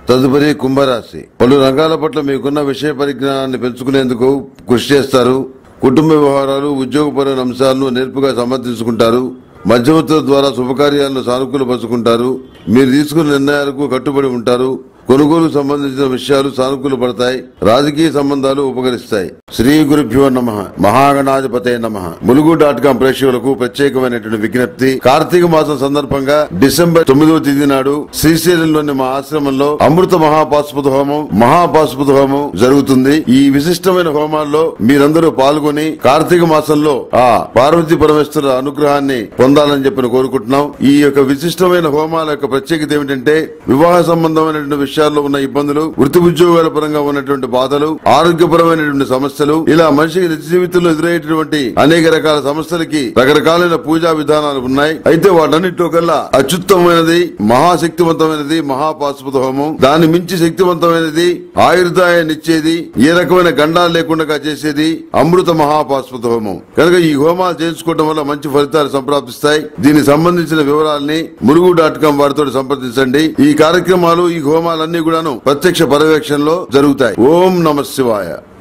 తదుపరి కుంభరాశి పలు రంగాల పట్ల మీకున్న విషయ పరిజ్ఞానాన్ని పెంచుకునేందుకు కృషి చేస్తారు కుటుంబ వ్యవహారాలు ఉద్యోగపరమైన అంశాలను నేర్పుగా సమర్థించుకుంటారు మధ్యవర్తుల ద్వారా శుభకార్యాలను సానుకూలపరుచుకుంటారు మీరు తీసుకున్న నిర్ణయాలకు కట్టుబడి ఉంటారు కొనుగోలు సంబంధించిన విషయాలు సానుకూల పడతాయి రాజకీయ సంబంధాలు ఉపకరిస్తాయి శ్రీ గురుభ్యో నమ మహాగణాధిపతే నమ ములుగు డాట్ కాం ప్రేక్షకులకు ప్రత్యేకమైనటువంటి విజ్ఞప్తి కార్తీక మాసం సందర్భంగా డిసెంబర్ తొమ్మిదవ తేదీ నాడు శ్రీశైలంలోని మా ఆశ్రమంలో అమృత మహాపాశుపత హోమం మహాపాశుపత హోమం జరుగుతుంది ఈ విశిష్టమైన హోమాల్లో మీరందరూ పాల్గొని కార్తీక మాసంలో ఆ పార్వతీ పరమేశ్వర అనుగ్రహాన్ని పొందాలని చెప్పి కోరుకుంటున్నాం ఈ యొక్క విశిష్టమైన హోమాల యొక్క ప్రత్యేకత ఏమిటంటే వివాహ సంబంధమైనటువంటి విషయాల్లో ఉన్న ఇబ్బందులు వృత్తి ఉద్యోగాల పరంగా ఉన్నటువంటి బాధలు ఆరోగ్యపరమైనటువంటి సమస్యలు ఇలా మనిషికి నిత్య జీవితంలో ఎదురయ్యేటువంటి అనేక రకాల సమస్యలకి రకరకాలైన పూజా విధానాలు ఉన్నాయి అయితే వాటన్నిటిలో కల్లా అత్యుత్తమైనది మహాశక్తివంతమైనది మహాపాశుపత హోమం దాన్ని మించి శక్తివంతమైనది ఆయుర్దాయాన్ని ఇచ్చేది ఏ రకమైన గండాలు లేకుండా చేసేది అమృత మహాపాశుపత హోమం కనుక ఈ హోమాలు చేయించుకోవడం వల్ల మంచి ఫలితాలు సంప్రాప్తిస్తాయి దీనికి సంబంధించిన వివరాలని మురుగు డాట్ కాం వారితో సంప్రదించండి ఈ కార్యక్రమాలు ఈ హోమాలన్నీ కూడాను ప్రత్యక్ష పర్యవేక్షణలో జరుగుతాయి ఓం నమ శివాయ